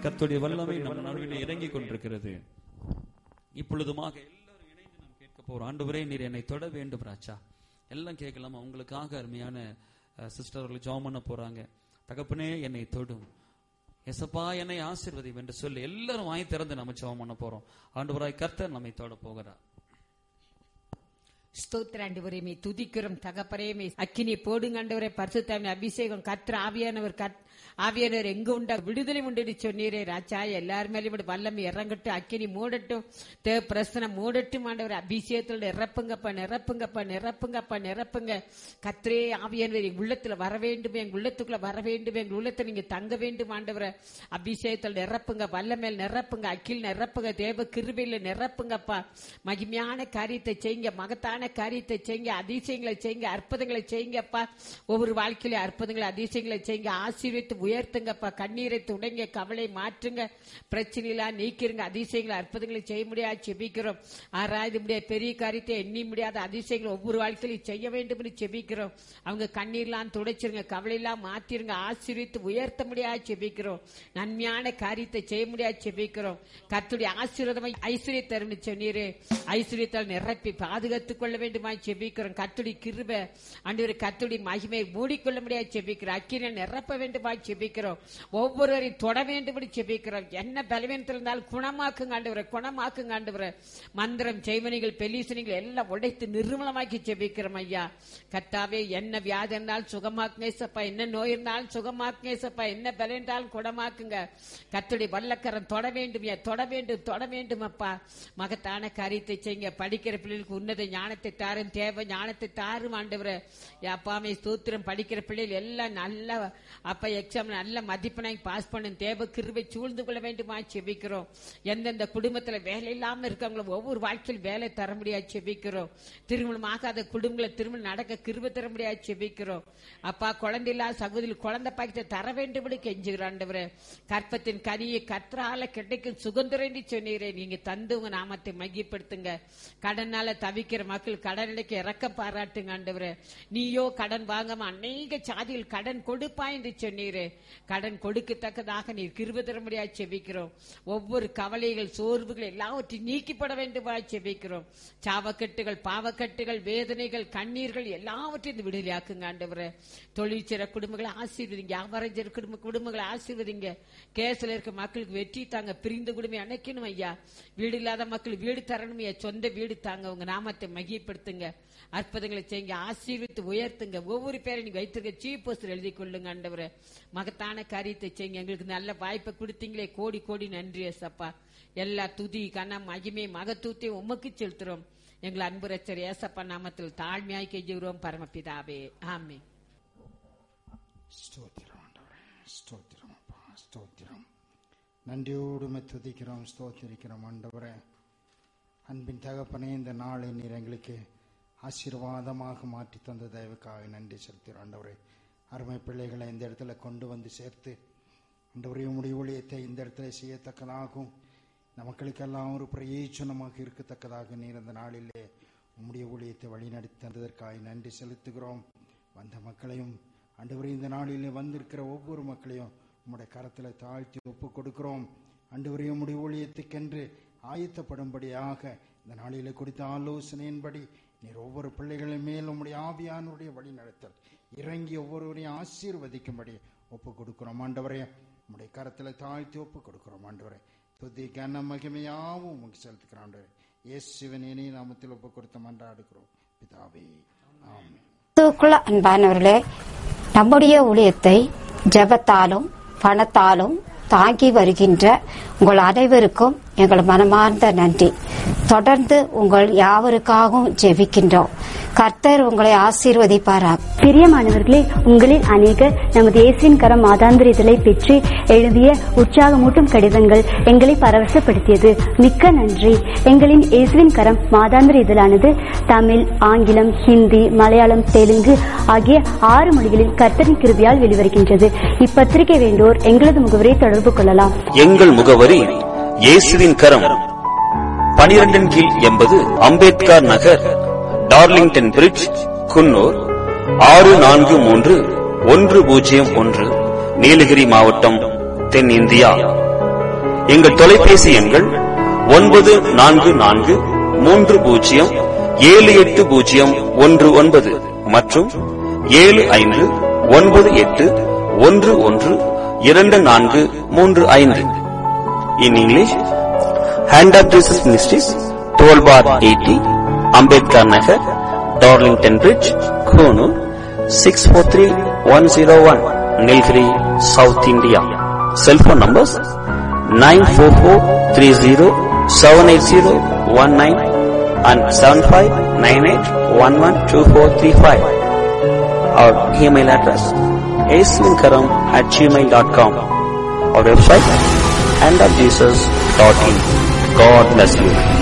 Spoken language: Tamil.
கர்த்தருடைய வல்லமை நம்ம நடுவில் இறங்கி கொண்டிருக்கிறது இப்பொழுதுமாக எல்லாரும் இணைந்து நாம் கேட்க போறோம் ஆண்டவரே நீர் என்னை தொட வேண்டும் ராஜா எல்லாம் கேட்கலாம் அவங்களுக்காக அருமையான சிஸ்டர் அவர்கள் ஜாம் பண்ண போறாங்க தகப்பனே என்னை தொடும் எசப்பா என்னை ஆசீர்வதியும் என்று சொல்லி எல்லாரும் வாய் திறந்து நம்ம ஜெபம் பண்ண போறோம் ஆண்டவராய் கர்த்தர் நம்மை தொட போகிறார் ஸ்தோத்திராண்டவரே மே துதிக்கிறோம் தகப்பரே மே அக்கினி போடுங்க ஆண்டவரே பரிசுத்தாமி அபிஷேகம் கத்திர ஆவியானவர் கத் ஆவியானவர் எங்க உண்டா விடுதலை உண்டு சொன்னீரே ராஜா எல்லார் மேலேயும் இப்படி வல்லம் இறங்கட்டும் அக்கினி மூடட்டும் தேவ பிரசனம் மூடட்டும் ஆண்டவர் அபிஷேகத்தோட நிரப்புங்கப்பா நிரப்புங்கப்பா நிரப்புங்கப்பா நிரப்புங்க கத்திரே ஆவியானவர் எங்க உள்ளத்துல வர வேண்டும் எங்க உள்ளத்துக்குள்ள வர வேண்டும் எங்க உள்ளத்துல நீங்க தங்க வேண்டும் ஆண்டவரை அபிஷேகத்தில் நிரப்புங்க வல்லமேல் நிரப்புங்க அக்கில் நிரப்புங்க தேவ கிருபையில நிரப்புங்கப்பா மகிமையான காரியத்தை செய்யுங்க மகத்தான காரியத்தை செய்யுங்க அதிசயங்களை செய்யுங்க அற்புதங்களை செய்யுங்கப்பா ஒவ்வொரு வாழ்க்கையில அற்புதங்களை அதிசயங்களை செய்யுங்க ஆசீர்வித்து உயர்த்துங்கப்பா கண்ணீரை துடைங்க கவலை மாற்றுங்க பிரச்சனையெல்லாம் நீக்கிருங்க அதிசயங்களை அற்புதங்களை செய்ய முடியாது செபிக்கிறோம் ஆராய்ந்து முடியாத பெரிய காரியத்தை எண்ணி முடியாத அதிசயங்களை ஒவ்வொரு வாழ்க்கையிலும் செய்ய வேண்டும் என்று செபிக்கிறோம் அவங்க கண்ணீர்லாம் துடைச்சிருங்க கவலையெல்லாம் மாத்திருங்க ஆசீர்வித்து உயர்த்த முடியாது செபிக்கிறோம் நன்மையான காரியத்தை செய்ய முடியாது செபிக்கிறோம் கத்துடைய ஆசீர்வாதமாய் ஐஸ்வர்ய தரும் சொன்னீரே ஐஸ்வர்யத்தால் நிரப்பி பாதுகாத்துக் கொள்ள வேண்டுமா செபிக்கிறோம் கத்துடைய கிருப அன்று கத்துடைய மகிமையை மூடிக்கொள்ள முடியாது செபிக்கிறோம் அக்கினை நிரப்ப வேண்டுமா செபிக்கிறோம் ஒவ்வொருவரையும் தொட வேண்டும் என்று செபிக்கிறோம் என்ன பலவீனத்தில் இருந்தாலும் குணமாக்குங்க ஆண்டவரை குணமாக்குங்க ஆண்டவரை மந்திரம் செய்வனிகள் பெலீசனிகள் எல்லாம் உடைத்து நிர்மலமாக்கி செபிக்கிறோம் ஐயா கத்தாவே என்ன வியாதி இருந்தாலும் சுகமாக்குங்க ஏசப்பா என்ன நோய் இருந்தாலும் சுகமாக்குங்க ஏசப்பா என்ன பலம் இருந்தாலும் குணமாக்குங்க கத்துடைய வல்லக்கரம் தொட வேண்டும் ஐயா, தொட வேண்டும் தொட வேண்டும் அப்பா மகத்தான காரியத்தை செய்யுங்க படிக்கிற பிள்ளைகளுக்கு உன்னத ஞானத்தை தாரும் தேவை ஞானத்தை தாரும் ஆண்டவரை அப்பாமே ஸ்தோத்திரம் படிக்கிற பிள்ளைகள் எல்லாம் நல்ல அப்ப எக்ஸாம் நல்ல மதிப்பெண்ணை பாஸ் பண்ணும் தேவ கிருபை சூழ்ந்து கொள்ள வேண்டுமா செபிக்கிறோம் எந்தெந்த குடும்பத்துல வேலை இல்லாம இருக்காங்களோ ஒவ்வொரு வாழ்க்கையில் வேலை தர முடியாது செபிக்கிறோம் திருமணம் ஆகாத குடும்பங்களை திருமணம் நடக்க கிருபை தர முடியாது செபிக்கிறோம் அப்பா குழந்தை இல்லாத சகோதரி குழந்தை பாக்கியத்தை தர வேண்டும் கெஞ்சுகிறோம் ஆண்டவரே கற்பத்தின் கனியை கற்றால கிடைக்கும் சுதந்திரம் என்று சொன்னீரே நீங்க தந்து உங்க நாமத்தை மையப்படுத்துங்க கடனால தவிக்கிற மக்கள் கடன் இடைக்க இறக்க பாராட்டுங்க ஆண்டவரே நீயோ கடன் வாங்காம அநேக சாதியில் கடன் கொடுப்பா என்று சொன்னீரே கடன் கொடுக்கத்தக்கதாக நீர் கிருப தர முடியாது செபிக்கிறோம் ஒவ்வொரு கவலைகள் சோர்வுகள் எல்லாவற்றையும் நீக்கிப்பட வேண்டுமா செபிக்கிறோம் சாவக்கட்டுகள் பாவக்கட்டுகள் வேதனைகள் கண்ணீர்கள் எல்லாவற்றையும் இந்த விடுதலையாக்குங்க ஆண்டவரே தொழில் செய்ற குடும்பங்களை ஆசீர்வதிங்க வியாபாரம் செய்ற குடும்ப குடும்பங்களை ஆசீர்வதிங்க கேஸ்ல இருக்க மக்களுக்கு வெற்றி தாங்க பிரிந்த குடும்பம் அணைக்கணும் ஐயா வீடு இல்லாத மக்கள் வீடு தரணும் ஐயா சொந்த வீடு தாங்க உங்க நாமத்தை மகிப்படுத்துங்க அற்புதங்களை செய்யுங்க ஆசீர்வித்து உயர்த்துங்க ஒவ்வொரு பேரை நீங்க வைத்திருக்க சீப் போஸ்டர் எழுதி கொள்ளுங்க ஆண்டவரே மகத்தான காரியத்தை செய்யுங்க எங்களுக்கு நல்ல வாய்ப்பை கொடுத்தீங்களே கோடி கோடி நன்றி ஏசப்பா எல்லா துதி கனம் மகிமை மகத்தூத்தையும் உமக்கு செலுத்துறோம் எங்கள் அன்பு ரச்சர் ஏசப்பா நாமத்தில் தாழ்மையாய் கெஞ்சுகிறோம் பரமபிதாவே ஆமே ஸ்தோத்திரம் ஆண்டவரே ஸ்தோத்திரம் அப்பா ஸ்தோத்திரம் நன்றியோடு உம்மை துதிக்கிறோம் ஸ்தோத்திரிக்கிறோம் ஆண்டவரே அன்பின் தகப்பனே இந்த நாளை நீர் எங்களுக்கு ஆசீர்வாதமாக மாற்றி தந்த தயவுக்காக நன்றி செலுத்துகிறோம் ஆண்டவரே அருமை பிள்ளைகளை இந்த இடத்துல கொண்டு வந்து சேர்த்து ஆண்டவரே உம்முடைய ஊழியத்தை இந்த இடத்துல செய்யத்தக்கதாகவும் இந்த மக்களுக்கெல்லாம் ஒரு பிரயோஜனமாக இருக்கத்தக்கதாக நீர் அந்த நாளிலே உம்முடைய ஊழியத்தை வழிநடத்தி தந்ததற்காக நன்றி செலுத்துகிறோம் வந்த மக்களையும் ஆண்டவரே இந்த நாளிலே வந்திருக்கிற ஒவ்வொரு மக்களையும் உம்முடைய கரத்தில் தாழ்த்தி ஒப்பு கொடுக்கிறோம் ஆண்டவரே உம்முடைய ஊழியத்துக்கென்று ஆயத்தப்படும்படியாக இந்த நாளிலே கொடுத்த ஆலோசனையின்படி நீர் ஒவ்வொரு பிள்ளைகளின் மேல் உம்முடைய ஆவியானுடைய வழி நடத்தல் இறங்கி ஒவ்வொருவரையும் ஆசீர்வதிக்கும்படி ஒப்பு கொடுக்கிறோம் ஆண்டவரே உம்முடைய கரத்தில் தாழ்த்தி ஒப்பு கொடுக்கிறோம் ஆண்டவரே துதி கன மகிமையாவும் உமக்கு செலுத்துக்கிறோம் ஆண்டவரே இயேசுவின் இனி நாமத்தில் ஒப்பு கொடுத்த மன்றாடுகிறோம் பிதாவே ஆமென் கிறிஸ்துவுக்குள் அன்பானவர்களே நம்முடைய ஊழியத்தை ஜெபத்தாலும் பணத்தாலும் தாங்கி வருகின்ற உங்கள் அனைவருக்கும் எங்கள் மனமார்ந்த நன்றி தொடர்ந்து உங்கள் யாவருக்காகவும் ஜெபிக்கின்றோம் கர்த்தர் உங்களை ஆசீர்வதிப்பாராக பிரியமானவர்களே உங்களில் அநேகர் நமது இயேசுவின் கரம் மாதாந்திர இதழை பெற்று எழுதிய உற்சாகமூட்டும் கடிதங்கள் எங்களை பரவசப்படுத்தியது மிக்க நன்றி எங்களின் இயேசுவின் கரம் மாதாந்திர இதழானது தமிழ் ஆங்கிலம் ஹிந்தி மலையாளம் தெலுங்கு ஆகிய ஆறு மொழிகளில் கர்த்தரின் கிருபியால் வெளிவருகின்றது இப்பத்திரிகை வேண்டோர் எங்களது முகவரை தொடர்பு கொள்ளலாம் எங்கள் முகவரி இயேசுவின் கரம் பனிரெண்டின் கீழ் எண்பது அம்பேத்கர் நகர் டார்லிங்டன் பிரிட்ஜ் குன்னூர் ஆறு நான்கு மூன்று ஒன்று பூஜ்ஜியம் ஒன்று நீலகிரி மாவட்டம் தென்னிந்தியா எங்கள் தொலைபேசி எண்கள் ஒன்பது நான்கு நான்கு மூன்று பூஜ்ஜியம் ஏழு எட்டு பூஜ்ஜியம் ஒன்று ஒன்பது மற்றும் ஏழு ஐந்து ஒன்பது எட்டு ஒன்று ஒன்று இரண்டு நான்கு மூன்று ஐந்து in English hand of Jesus ministries twelve bar eighty Ambedkar Nagar Darlington bridge Coonoor six four three one zero one Nilgiri south India cellphone numbers nine four four three zero seven eight zero one nine and seven five nine eight one one two four three five our email address ஏசுவின்கரம் at Gmail dot com our website and of Jesus.in. God bless you.